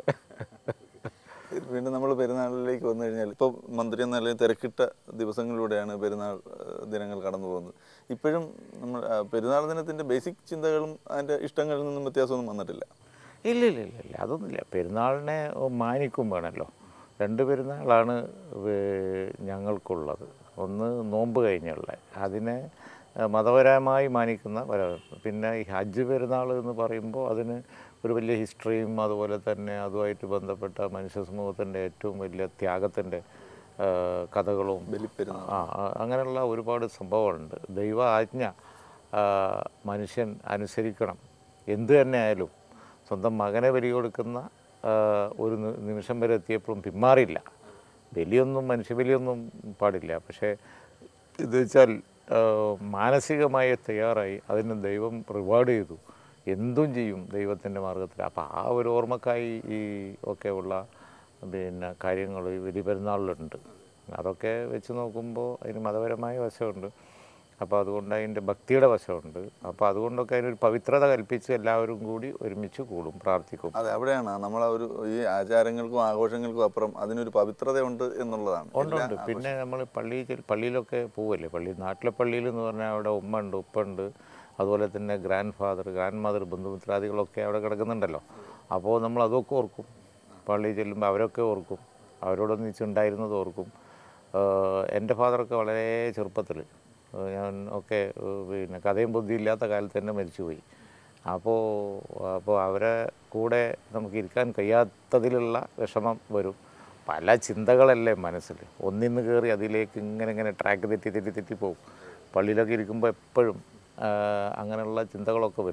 വീണ്ടും നമ്മൾ പെരുന്നാളിലേക്ക് വന്നു കഴിഞ്ഞാൽ ഇപ്പോൾ മന്ത്രി എന്ന നിലയിൽ തിരക്കിട്ട ദിവസങ്ങളിലൂടെയാണ് പെരുന്നാൾ ഏഹ്, ദിനങ്ങൾ കടന്നു പോകുന്നത് ഇപ്പോഴും നമ്മൾ ആ, പെരുന്നാൾ ദിനത്തിൻ്റെ ബേസിക് ചിന്തകളും അതിൻ്റെ ഇഷ്ടങ്ങളിൽ നിന്നും വ്യത്യാസമൊന്നും വന്നിട്ടില്ല ഇല്ല ഇല്ല ഇല്ല ഇല്ല അതൊന്നുമില്ല പെരുന്നാളിനെ മാനിക്കും വേണമല്ലോ രണ്ട് പെരുന്നാളാണ് വേ- ഞങ്ങൾക്കുള്ളത് ഒന്ന് നോമ്പ് കഴിഞ്ഞുള്ള അതിനെ ഏഹ്, മതപരമായി മാനിക്കുന്ന പല- പിന്നെ ഈ ഹജ്ജ് പെരുന്നാൾ എന്ന് പറയുമ്പോൾ അതിന് ഒരു വലിയ ഹിസ്റ്ററിയും അതുപോലെ തന്നെ അതുമായിട്ട് ബന്ധപ്പെട്ട മനുഷ്യ സമൂഹത്തിൻ്റെ ഏറ്റവും വലിയ ത്യാഗത്തിൻ്റെ ഏഹ്, കഥകളും ബലിപ്പെരുന്നാൾ ആ ആ, അങ്ങനെയുള്ള ഒരുപാട് സംഭവങ്ങളുണ്ട് ദൈവ ആജ്ഞ ആ, മനുഷ്യൻ അനുസരിക്കണം എന്തു തന്നെ ആയാലും സ്വന്തം മകനെ ബലി കൊടുക്കുന്ന ആ, ഒരു നി- നിമിഷം വരെ എത്തിയപ്പോഴും പിന്മാറിയില്ല ബലിയൊന്നും മനുഷ്യബലിയൊന്നും പാടില്ല പക്ഷേ ഇത് വെച്ചാൽ ആ, മാനസികമായി തയ്യാറായി അതിന് ദൈവം റിവാർഡ് ചെയ്തു എന്തും ചെയ്യും ദൈവത്തിൻ്റെ മാർഗത്തിൽ അപ്പോൾ ആ ഒരു ഓർമ്മക്കായി ഈ ഒക്കെ ഉള്ള പിന്നെ കാര്യങ്ങൾ ഈ വലിയ പെരുന്നാളിലുണ്ട് അതൊക്കെ വെച്ച് നോക്കുമ്പോൾ അതിന് മതപരമായ വശമുണ്ട് അപ്പോൾ അതുകൊണ്ട് അതിൻ്റെ ഭക്തിയുടെ വശമുണ്ട് അപ്പോൾ അതുകൊണ്ടൊക്കെ അതിനൊരു പവിത്രത കൽപ്പിച്ച് എല്ലാവരും കൂടി ഒരുമിച്ച് കൂടും പ്രാർത്ഥിക്കും അതെ അവിടെയാണ് നമ്മൾ ഒരു ഈ ആചാരങ്ങൾക്കും ആഘോഷങ്ങൾക്കും അപ്പുറം അതിനൊരു പവിത്രതയുണ്ട് എന്നുള്ളതാണ് ഉണ്ട് ഉണ്ട് പിന്നെ നമ്മൾ പള്ളി പള്ളിയിലൊക്കെ പോവല്ലേ പള്ളി നാട്ടിലെ പള്ളിയിൽ എന്ന് പറഞ്ഞാൽ അവിടെ ഉമ്മ ഉണ്ട് ഉപ്പ ഉണ്ട് അതുപോലെ തന്നെ ഗ്രാൻഡ് ഫാദർ ഗ്രാൻഡ് മദർ ബന്ധുമിത്രാദികളൊക്കെ അവിടെ കിടക്കുന്നുണ്ടല്ലോ അപ്പോൾ നമ്മൾ അതൊക്കെ ഓർക്കും പള്ളിയിൽ ചെല്ലുമ്പോൾ അവരൊക്കെ ഓർക്കും അവരോടൊന്നിച്ചുണ്ടായിരുന്നത് ഓർക്കും ആഹ് എൻ്റെ ഫാദറൊക്കെ വളരെ ചെറുപ്പത്തിൽ ഞാൻ ഒക്കെ ഏഹ് പിന്നെ കഥയും ബുദ്ധിയില്ലാത്ത കാലത്ത് തന്നെ മരിച്ചുപോയി അപ്പോൾ അപ്പോൾ അവരെ കൂടെ നമുക്ക് ഇരിക്കാൻ കഴിയാത്തതിലുള്ള വിഷമം വരും പല ചിന്തകളല്ലേ മനസ്സിൽ ഒന്നിന്ന് കയറി അതിലേക്ക് ഇങ്ങനെ ഇങ്ങനെ ട്രാക്ക് തെറ്റി തെറ്റി തെറ്റി പോകും പള്ളിയിലൊക്കെ ഇരിക്കുമ്പോൾ എപ്പോഴും അങ്ങനെയുള്ള ചിന്തകളൊക്കെ വരും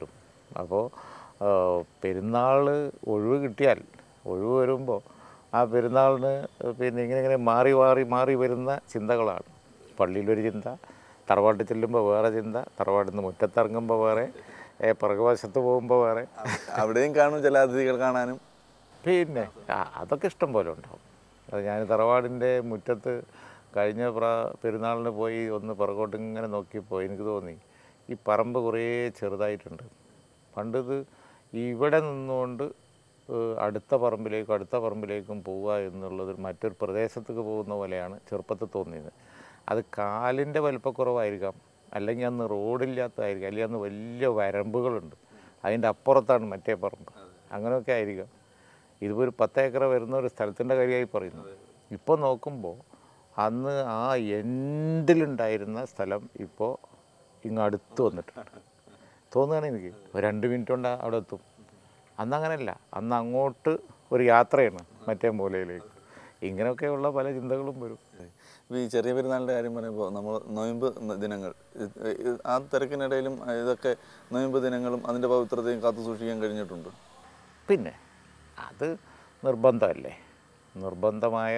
അപ്പോൾ പെരുന്നാൾ ഒഴിവ് കിട്ടിയാൽ ഒഴിവ് വരുമ്പോൾ ആ പെരുന്നാളിന് പിന്നെ ഇങ്ങനെ ഇങ്ങനെ മാറി മാറി മാറി വരുന്ന ചിന്തകളാണ് പള്ളിയിലൊരു ചിന്ത തറവാട്ടിൽ ചെല്ലുമ്പോൾ വേറെ ചിന്ത തറവാട്ടിൽ നിന്ന് മുറ്റത്തിറങ്ങുമ്പോൾ വേറെ ഏ, പുറകുവശത്ത് പോകുമ്പോൾ വേറെ അവിടെയും കാണും ചില അതിഥികൾ കാണാനും പിന്നെ ആ, അതൊക്കെ ഇഷ്ടം പോലെ ഉണ്ടാവും അത് ഞാൻ തറവാടിൻ്റെ മുറ്റത്ത് കഴിഞ്ഞ പ്രാ പെരുന്നാളിന് പോയി ഒന്ന് പുറകോട്ട് ഇങ്ങനെ നോക്കിയപ്പോൾ എനിക്ക് തോന്നി ഈ പറമ്പ് കുറേ ചെറുതായിട്ടുണ്ട് പണ്ടിത് ഇവിടെ നിന്നുകൊണ്ട് ഏഹ്, അടുത്ത പറമ്പിലേക്കും അടുത്ത പറമ്പിലേക്കും പോവുക എന്നുള്ളത് മറ്റൊരു പ്രദേശത്തേക്ക് പോകുന്ന പോലെയാണ് ചെറുപ്പത്തിൽ തോന്നിയത് അത് കാലിൻ്റെ വലിപ്പക്കുറവായിരിക്കാം അല്ലെങ്കിൽ അന്ന് റോഡില്ലാത്തതായിരിക്കാം അല്ലെങ്കിൽ അന്ന് വലിയ വരമ്പുകളുണ്ട് അതിൻ്റെ അപ്പുറത്താണ് മറ്റേ പറമ്പ് അങ്ങനെയൊക്കെ ആയിരിക്കാം ഇതിപ്പോൾ ഒരു പത്ത് ഏക്കർ വരുന്ന ഒരു സ്ഥലത്തിൻ്റെ കാര്യമായി പറയുന്നു ഇപ്പോൾ നോക്കുമ്പോൾ അന്ന് ആ എൻഡിലുണ്ടായിരുന്ന സ്ഥലം ഇപ്പോൾ ഇങ്ങ് അടുത്ത് വന്നിട്ടുണ്ട് തോന്നുകയാണ് എനിക്ക് ഒരു രണ്ട് മിനിറ്റ് കൊണ്ട് അവിടെ എത്തും അന്ന് അങ്ങനെയല്ല അന്ന് അങ്ങോട്ട് ഒരു യാത്രയാണ് മറ്റേ മൂലയിലേക്ക് ഇങ്ങനെയൊക്കെയുള്ള പല ചിന്തകളും വരും ഈ ചെറിയ പെരുന്നാളിൻ്റെ കാര്യം പറയുമ്പോൾ നമ്മൾ നൊയമ്പ് ദിനങ്ങൾ ഇത് ഇത് ആ തിരക്കിനിടയിലും ഇതൊക്കെ നൊയമ്പ് ദിനങ്ങളും അതിൻ്റെ പവിത്രതയും കാത്തു സൂക്ഷിക്കാൻ കഴിഞ്ഞിട്ടുണ്ട് പിന്നെ അത് നിർബന്ധമല്ലേ നിർബന്ധമായ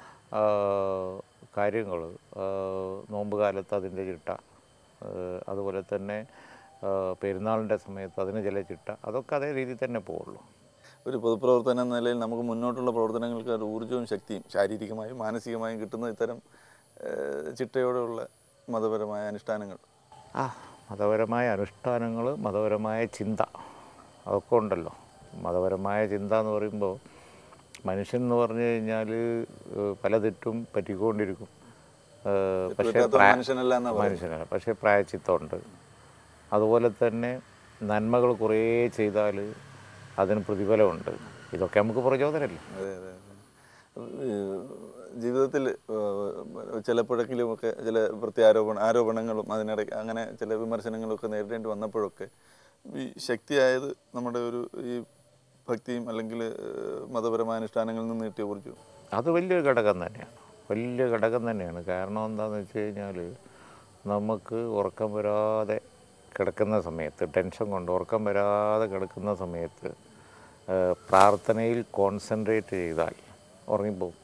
കാര്യങ്ങൾ നോമ്പ് കാലത്ത് അതിൻ്റെ ചിട്ട ആ, അതുപോലെ തന്നെ ആ, പെരുന്നാളിൻ്റെ സമയത്ത് അതിന് ചില ചിട്ട അതൊക്കെ അതേ രീതിയിൽ തന്നെ പോവുള്ളൂ ഒരു പൊതുപ്രവർത്തനം എന്ന നിലയിൽ നമുക്ക് മുന്നോട്ടുള്ള പ്രവർത്തനങ്ങൾക്ക് ഒരു ഊർജ്ജവും ശക്തിയും ശാരീരികമായും മാനസികമായും കിട്ടുന്ന ഇത്തരം ഏഹ്, ചിട്ടയോടെയുള്ള മതപരമായ അനുഷ്ഠാനങ്ങൾ ആ മതപരമായ അനുഷ്ഠാനങ്ങൾ മതപരമായ ചിന്ത അതൊക്കെ ഉണ്ടല്ലോ മതപരമായ ചിന്ത എന്ന് പറയുമ്പോൾ മനുഷ്യൻ എന്ന് പറഞ്ഞു കഴിഞ്ഞാൽ പല തെറ്റും പറ്റിക്കൊണ്ടിരിക്കും ഏഹ് പക്ഷേ പറ്റാത്ത പ്രായ- മനുഷ്യനല്ല എന്നാ പറയുന്നത്. മനുഷ്യനല്ല പക്ഷേ പ്രായച്ചിത്തമുണ്ട് അതുപോലെ തന്നെ നന്മകൾ കുറേ ചെയ്താൽ അതിന് പ്രതിഫലമുണ്ട് ഇതൊക്കെ നമുക്ക് പ്രചോദനമല്ലേ അതെ അതെ അതെ ഏഹ്, ജീവിതത്തിൽ ഏഹ്, ചിലപ്പോഴെങ്കിലുമൊക്കെ ചില പ്രത്യാരോപണ ആരോപണങ്ങളും അതിനിടയ്ക്ക് അങ്ങനെ ചില വിമർശനങ്ങളൊക്കെ നേരിടേണ്ടി വന്നപ്പോഴൊക്കെ ഈ ശക്തിയായത് നമ്മുടെ ഒരു ഈ ഭക്തിയും അല്ലെങ്കിൽ ഏഹ്, മതപരമായ അനുഷ്ഠാനങ്ങളിൽ നിന്ന് കിട്ടിയ ഊർജ്ജവും അത് വലിയൊരു ഘടകം തന്നെയാണ് വലിയ ഘടകം തന്നെയാണ് കാരണം എന്താണെന്ന് വെച്ച് കഴിഞ്ഞാൽ നമുക്ക് ഉറക്കം വരാതെ കിടക്കുന്ന സമയത്ത് ടെൻഷൻ കൊണ്ട് ഉറക്കം വരാതെ കിടക്കുന്ന സമയത്ത് ആ, പ്രാർത്ഥനയിൽ കോൺസെൻട്രേറ്റ് ചെയ്താൽ ഉറങ്ങിപ്പോവും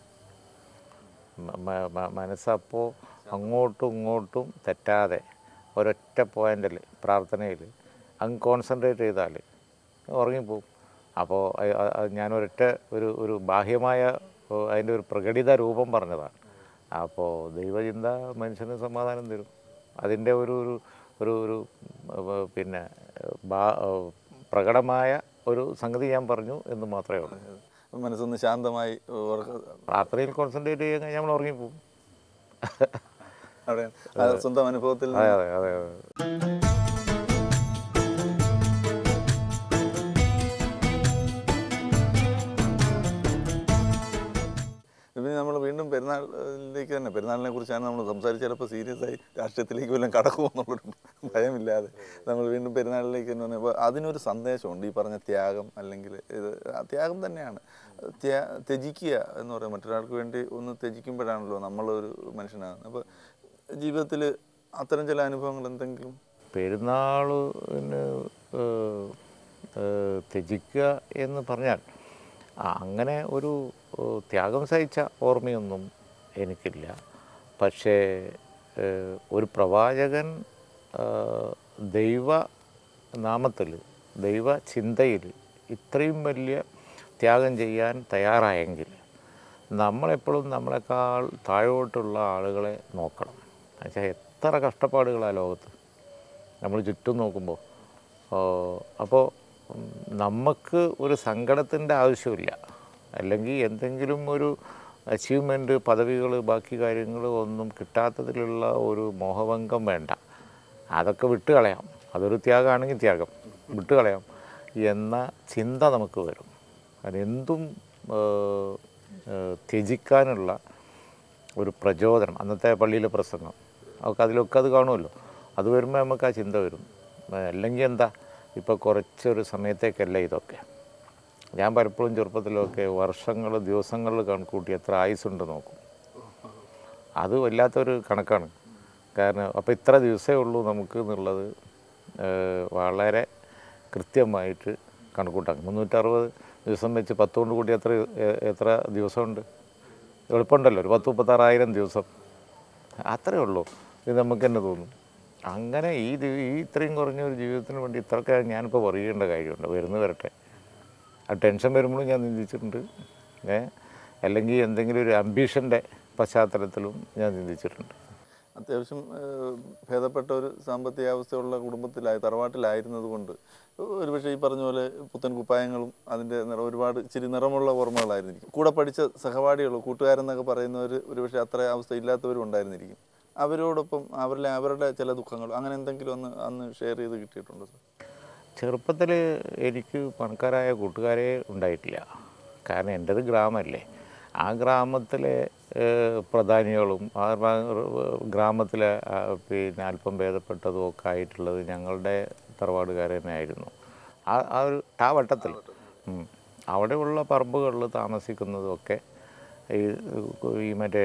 മ- മ- മ- മനസ്സപ്പോൾ അങ്ങോട്ടും ഇങ്ങോട്ടും തെറ്റാതെ ഒരൊറ്റ പോയിന്റിൽ പ്രാർത്ഥനയിൽ അങ്ങ് കോൺസെൻട്രേറ്റ് ചെയ്താൽ ഉറങ്ങിപ്പോവും അപ്പോൾ ഞാനൊരൊറ്റ ഒരു ഒരു ബാഹ്യമായ ഓ, അതിൻ്റെ ഒരു പ്രകടിത രൂപം പറഞ്ഞതാണ് അപ്പോൾ ദൈവചിന്ത മനുഷ്യന് സമാധാനം തരും അതിൻ്റെ ഒരു ഒരു ഒരു ഒരു ഉം, പിന്നെ ബാ- പ്രകടമായ ഒരു സംഗതി ഞാൻ പറഞ്ഞു എന്ന് മാത്രമേ ഉള്ളൂ മനസ്സൊന്ന് ശാന്തമായി ഉറക്ക പ്രാർത്ഥനയിൽ കോൺസെൻട്രേറ്റ് ചെയ്യാൻ കഴിഞ്ഞാൽ നമ്മൾ ഉറങ്ങിപ്പോവും അവിടെ ആ സ്വന്തം അനുഭവത്തിൽ അതെ നിന്ന് അതെ അതെ അതെ ഇപ്പം നമ്മൾ വീണ്ടും പെരുന്നാളിലേക്ക് തന്നെ പെരുന്നാളിനെ കുറിച്ചാണ് നമ്മൾ സംസാരിച്ച് ചിലപ്പോൾ സീരിയസ് ആയി രാഷ്ട്രീയത്തിലേക്ക് വല്ലതും കടക്കുമോ എന്നുള്ളൊരു ഭയമില്ലാതെ നമ്മൾ വീണ്ടും പെരുന്നാളിലേക്ക് തന്നെ വന്നു. അപ്പോൾ അതിനൊരു സന്ദേശമുണ്ട് ഈ പറഞ്ഞ ത്യാഗം അല്ലെങ്കിൽ ഇത് ആ ത്യാഗം തന്നെയാണ് ത്യാ ത്യജിക്കുക എന്ന് പറയാം മറ്റൊരാൾക്ക് വേണ്ടി ഒന്ന് ത്യജിക്കുമ്പോഴാണല്ലോ നമ്മളൊരു മനുഷ്യനാകുന്നത് അപ്പോൾ ജീവിതത്തിൽ അത്തരം ചില അനുഭവങ്ങൾ എന്തെങ്കിലും പെരുന്നാളിന് ഏഹ്, ഏഹ്, ത്യജിക്കുക എന്ന് പറഞ്ഞാൽ ആ, അങ്ങനെ ഒരു ഏഹ്, ത്യാഗം സഹിച്ച ഓർമ്മയൊന്നും എനിക്കില്ല പക്ഷേ ഏഹ്, ഒരു പ്രവാചകൻ ഏഹ്, ദൈവ നാമത്തിൽ ദൈവ ചിന്തയിൽ ഇത്രയും വലിയ ത്യാഗം ചെയ്യാൻ തയ്യാറായെങ്കിൽ നമ്മളെപ്പോഴും നമ്മളെക്കാൾ താഴോട്ടുള്ള ആളുകളെ നോക്കണം എന്നുവെച്ചാൽ എത്ര കഷ്ടപ്പാടുകളാണ് ലോകത്ത് നമ്മൾ ചുറ്റും നോക്കുമ്പോൾ അപ്പോൾ നമുക്ക് ഒരു സങ്കടത്തിൻ്റെ ആവശ്യമില്ല അല്ലെങ്കിൽ എന്തെങ്കിലും ഒരു അച്ചീവ്മെൻറ്റ് പദവികൾ ബാക്കി കാര്യങ്ങൾ ഒന്നും കിട്ടാത്തതിലുള്ള ഒരു മോഹഭംഗം വേണ്ട അതൊക്കെ വിട്ടുകളയാം അതൊരു ത്യാഗമാണെങ്കിൽ ത്യാഗം വിട്ടുകളയാം എന്ന ചിന്ത നമുക്ക് വരും അതെന്തും ഏഹ്, ഏഹ്, ത്യജിക്കാനുള്ള ഒരു പ്രചോദനം അന്നത്തെ പള്ളിയിലെ പ്രസംഗം അതൊക്കെ അതിലൊക്കെ അത് കാണുമല്ലോ അത് വരുമ്പോൾ നമുക്ക് ആ ചിന്ത വരും അല്ലെങ്കിൽ എന്താ ഇപ്പോൾ കുറച്ചൊരു സമയത്തേക്കല്ല ഇതൊക്കെ ഞാൻ പലപ്പോഴും ചെറുപ്പത്തിലൊക്കെ വർഷങ്ങൾ ദിവസങ്ങൾ കണക്കൂട്ടി എത്ര ആയുസ്സുണ്ട് നോക്കും അത് വല്ലാത്തൊരു കണക്കാണ് കാരണം അപ്പോൾ ഇത്ര ദിവസമേ ഉള്ളൂ നമുക്ക് എന്നുള്ളത് ഏഹ്, വളരെ കൃത്യമായിട്ട് കണക്കൂട്ടാക്കും മുന്നൂറ്ററുപത് ദിവസം വെച്ച് പത്ത് കൊണ്ട് കൂടി എത്ര എ- എത്ര ദിവസമുണ്ട് എളുപ്പമുണ്ടല്ലോ ഒരു പത്ത് മുപ്പത്താറായിരം ദിവസം അത്രേ ഉള്ളൂ ഇത് നമുക്ക് തന്നെ തോന്നും അങ്ങനെ ഈ ദി- ഈ ഇത്രയും കുറഞ്ഞ ഒരു ജീവിതത്തിന് വേണ്ടി ഇത്രയൊക്കെ ഞാനിപ്പോൾ പറയേണ്ട കാര്യമുണ്ട് വരുന്നു വരട്ടെ ആ ടെൻഷൻ വരുമ്പോഴും ഞാൻ ചിന്തിച്ചിട്ടുണ്ട് ഏ അല്ലെങ്കിൽ എന്തെങ്കിലും ഒരു അംബീഷൻ്റെ പശ്ചാത്തലത്തിലും ഞാൻ ചിന്തിച്ചിട്ടുണ്ട് അത്യാവശ്യം ഏഹ്, ഭേദപ്പെട്ട ഒരു സാമ്പത്തിക അവസ്ഥയുള്ള കുടുംബത്തിലായി തറവാട്ടിലായിരുന്നത് കൊണ്ട് ഒരുപക്ഷെ ഈ പറഞ്ഞ പോലെ പുത്തൻ കുപ്പായങ്ങളും അതിൻ്റെ നിറ ഒരുപാട് ഇച്ചിരി നിറമുള്ള ഓർമ്മകളായിരുന്നിരിക്കും കൂടെ പഠിച്ച സഹപാഠികൾ കൂട്ടുകാരെന്നൊക്കെ പറയുന്നവർ ഒരുപക്ഷെ അത്ര അവസ്ഥ ഇല്ലാത്തവരും ഉണ്ടായിരുന്നിരിക്കും അവരോടൊപ്പം അവരിലെ അവരുടെ ചില ദുഃഖങ്ങൾ അങ്ങനെ എന്തെങ്കിലും ഒന്ന് അന്ന് ഷെയർ ചെയ്ത് കിട്ടിയിട്ടുണ്ടോ സാർ ചെറുപ്പത്തിൽ എനിക്ക് പണക്കാരായ കൂട്ടുകാരെ ഉണ്ടായിട്ടില്ല കാരണം എൻ്റെത് ഗ്രാമമല്ലേ ആ ഗ്രാമത്തിലെ ഏഹ്, പ്രധാനികളും ആ ഗ്രാ- ഗ്രാമത്തിലെ ആ, പിന്നെ അല്പം ഭേദപ്പെട്ടതും ഒക്കെ ആയിട്ടുള്ളത് ഞങ്ങളുടെ തറവാടുകാർ തന്നെയായിരുന്നു ആ ആ ഒരു ആ വട്ടത്തിൽ ഉം. അവിടെയുള്ള പറമ്പുകളിൽ താമസിക്കുന്നതൊക്കെ ഈ ഈ മറ്റേ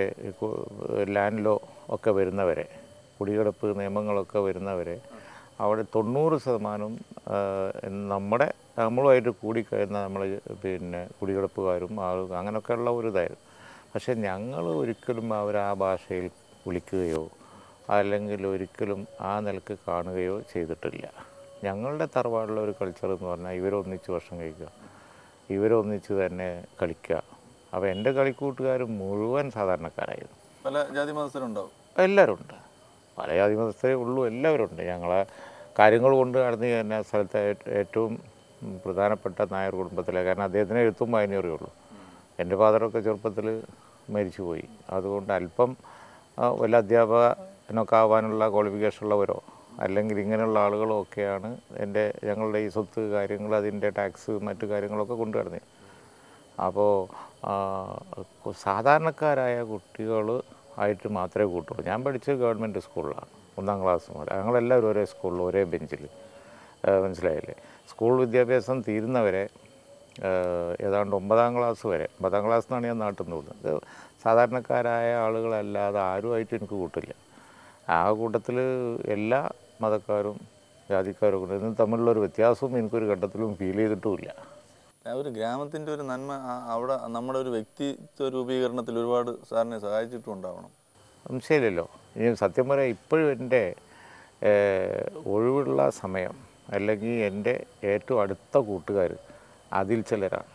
ലാൻഡ് ലോ ഒക്കെ വരുന്നവരെ കുടികിടപ്പ് നിയമങ്ങളൊക്കെ വരുന്നവരെ അവിടെ തൊണ്ണൂറ് ശതമാനം ആ, നമ്മുടെ നമ്മളുമായിട്ട് കൂടിക്കഴിയുന്ന നമ്മൾ പിന്നെ കുടികിടപ്പുകാരും ആളും അങ്ങനെയൊക്കെയുള്ള ഒരു ഇതായിരുന്നു പക്ഷെ ഞങ്ങൾ ഒരിക്കലും അവർ ആ ഭാഷയിൽ വിളിക്കുകയോ അല്ലെങ്കിൽ ഒരിക്കലും ആ നിലക്ക് കാണുകയോ ചെയ്തിട്ടില്ല ഞങ്ങളുടെ തറവാടിലെ ഒരു കൾച്ചർ എന്ന് പറഞ്ഞാൽ ഇവരൊന്നിച്ച് ഭക്ഷണം കഴിക്കുക ഇവരൊന്നിച്ച് തന്നെ കളിക്കുക അപ്പോൾ എൻ്റെ കളിക്കൂട്ടുകാർ മുഴുവൻ സാധാരണക്കാരായിരുന്നു പല ജാതി മതസ്ഥരുണ്ടാവും എല്ലാവരും ഉണ്ട് പല ജാതി മതസ്ഥരേ ഉള്ളൂ എല്ലാവരും ഉണ്ട് ഞങ്ങളെ കാര്യങ്ങൾ കൊണ്ട് നടന്നു തന്നെ സ്ഥലത്തെ ഏ- ഏറ്റവും ഉം, പ്രധാനപ്പെട്ട നായർ കുടുംബത്തിലെ കാരണം അദ്ദേഹത്തിന് എഴുത്തും വായനയേ ഉള്ളൂ എൻ്റെ ഫാദറൊക്കെ ചെറുപ്പത്തിൽ മരിച്ചുപോയി അതുകൊണ്ട് അല്പം ആ, വല്ല അധ്യാപകനൊക്കെ ആവാനുള്ള ക്വാളിഫിക്കേഷൻ ഉള്ളവരോ അല്ലെങ്കിൽ ഇങ്ങനെയുള്ള ആളുകളോ ഒക്കെയാണ് എൻ്റെ ഞങ്ങളുടെ ഈ സ്വത്ത് കാര്യങ്ങൾ അതിൻ്റെ ടാക്സ് മറ്റു കാര്യങ്ങളൊക്കെ കൊണ്ടു നടന്നത് അപ്പോൾ സാധാരണക്കാരായ കുട്ടികൾ ആയിട്ട് മാത്രമേ കൂട്ടുള്ളൂ ഞാൻ പഠിച്ചത് ഗവൺമെൻറ് സ്കൂളിലാണ് ഒന്നാം ക്ലാസ് മുതൽ ഞങ്ങളെല്ലാവരും ഒരേ സ്കൂളിൽ ഒരേ ബെഞ്ചിൽ മനസ്സിലായില്ലേ സ്കൂൾ വിദ്യാഭ്യാസം തീരുന്നവരെ ആ, ഏതാണ്ട് ഒമ്പതാം ക്ലാസ് വരെ ഒമ്പതാം ക്ലാസ് എന്നാണ് ഞാൻ നാട്ടിൽ നിന്ന് വിടുന്നത് ഇത് സാധാരണക്കാരായ ആളുകളല്ലാതെ ആരുമായിട്ട് എനിക്ക് കൂട്ടില്ല ആ കൂട്ടത്തിൽ എല്ലാ മതക്കാരും ജാതിക്കാരും ഒക്കെ ഉണ്ട് ഇതിന് തമ്മിലുള്ളൊരു വ്യത്യാസവും എനിക്കൊരു ഘട്ടത്തിലും ഫീൽ ചെയ്തിട്ടുമില്ല ആ ഒരു ഗ്രാമത്തിൻ്റെ ഒരു നന്മ ആ- അവിടെ നമ്മുടെ ഒരു വ്യക്തിത്വ രൂപീകരണത്തിൽ ഒരുപാട് സാറിനെ സഹായിച്ചിട്ടും ഉണ്ടാവണം സംശയമില്ലല്ലോ ഇനി സത്യം പറയാം ഇപ്പോഴും എൻ്റെ ഏഹ്, ഒഴിവുള്ള സമയം അല്ലെങ്കിൽ എൻ്റെ ഏറ്റവും അടുത്ത കൂട്ടുകാർ അതിൽ ചിലരാണ്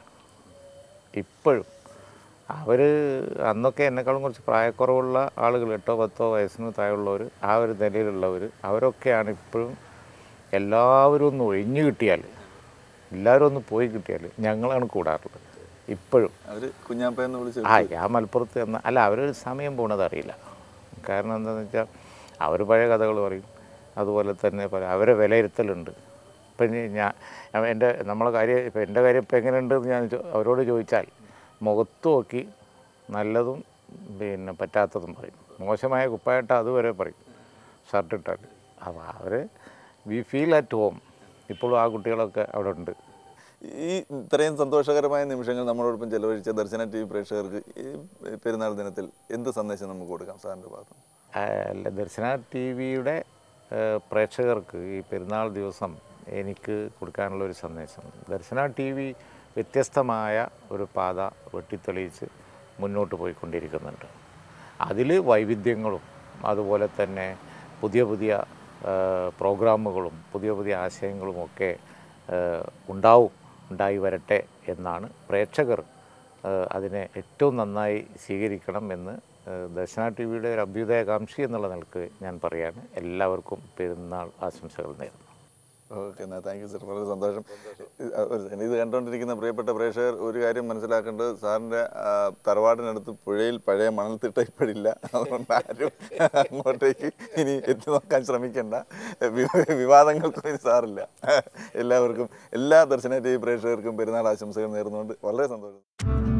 ഇപ്പോഴും അവർ അന്നൊക്കെ എന്നെക്കാളും കുറച്ച് പ്രായക്കുറവുള്ള ആളുകൾ എട്ടോ പത്തോ വയസ്സിന് താഴെയുള്ളവർ ആ ഒരു നിലയിലുള്ളവർ അവരൊക്കെയാണ് ഇപ്പോഴും എല്ലാവരും ഒന്ന് ഒഴിഞ്ഞു കിട്ടിയാൽ എല്ലാവരും ഒന്ന് പോയി കിട്ടിയാൽ ഞങ്ങളാണ് കൂടാറുള്ളത് ഇപ്പോഴും അവർ കുഞ്ഞാപ്പയെന്ന് വിളിച്ച് ആ ഞാൻ മലപ്പുറത്ത് എന്ന അല്ല അവരൊരു സമയം പോണത് അറിയില്ല കാരണം എന്താണെന്ന് വെച്ചാൽ അവർ പഴയ കഥകൾ പറയും അതുപോലെ തന്നെ പല അവരെ വിലയിരുത്തലുണ്ട് ഇപ്പം ഇനി ഞാൻ ഞാൻ എൻ്റെ നമ്മളെ കാര്യം ഇപ്പം എൻ്റെ കാര്യം ഇപ്പം എങ്ങനെയുണ്ട് എന്ന് ഞാൻ ചോ- അവരോട് ചോദിച്ചാൽ മുഖത്ത് നോക്കി നല്ലതും പിന്നെ പറ്റാത്തതും പറയും മോശമായ കുപ്പായിട്ട അതുവരെ പറയും ഷർട്ട് ഇട്ടാൽ അപ്പോൾ അവർ വി ഫീൽ അറ്റ് ഹോം ഇപ്പോഴും ആ കുട്ടികളൊക്കെ അവിടെ ഉണ്ട് ഈ ഇത്രയും സന്തോഷകരമായ നിമിഷങ്ങൾ നമ്മളോടൊപ്പം ചെലവഴിച്ച ദർശന ടി വി പ്രേക്ഷകർക്ക് ഈ പെരുന്നാൾ ദിനത്തിൽ എന്ത് സന്ദേശം നമുക്ക് കൊടുക്കാം സാറിൻ്റെ ഭാഗത്ത് നിന്ന്? ആ, അല്ല ദർശന ടി വിയുടെ പ്രേക്ഷകർക്ക് ഈ പെരുന്നാൾ ദിവസം എനിക്ക് കൊടുക്കാനുള്ള ഒരു സന്ദേശം ദർശന ടി വി വ്യത്യസ്തമായ ഒരു പാത വെട്ടിത്തെളിയിച്ച് മുന്നോട്ട് പോയിക്കൊണ്ടിരിക്കുന്നുണ്ട് അതിൽ വൈവിധ്യങ്ങളും അതുപോലെ തന്നെ പുതിയ പുതിയ ആ, പ്രോഗ്രാമുകളും പുതിയ പുതിയ ആശയങ്ങളും ഒക്കെ ആ, ഉണ്ടാവും ഉണ്ടായി വരട്ടെ എന്നാണ് പ്രേക്ഷകർ ആ, അതിനെ ഏറ്റവും നന്നായി സ്വീകരിക്കണം എന്ന് ആ, ദർശന ടി വിയുടെ ഒരു അഭ്യുദയകാംക്ഷി എന്നുള്ള നിലക്ക് ഞാൻ പറയാണ് എല്ലാവർക്കും പെരുന്നാൾ ആശംസകൾ നേരുന്നു ഓക്കെ എന്നാൽ താങ്ക് യു സർ വളരെ സന്തോഷം ഇത് ഒരു second. ഇത് കണ്ടുകൊണ്ടിരിക്കുന്ന പ്രിയപ്പെട്ട പ്രേക്ഷകർ ഒരു കാര്യം മനസ്സിലാക്കേണ്ടത് സാറിൻ്റെ ആ, തറവാടിനടുത്ത് പുഴയിൽ പഴയ മണൽത്തിട്ട ഇപ്പോഴില്ല അതുകൊണ്ട് ആരും അങ്ങോട്ടേക്ക് ഇനി എത്തി നോക്കാൻ ശ്രമിക്കേണ്ട വി- വിവാദങ്ങൾക്കും ഇനി സാറില്ല എല്ലാവർക്കും എല്ലാ ദർശന ടി വി പ്രേക്ഷകർക്കും പെരുന്നാൾ ആശംസകൾ നേർന്നുകൊണ്ട് വളരെ സന്തോഷം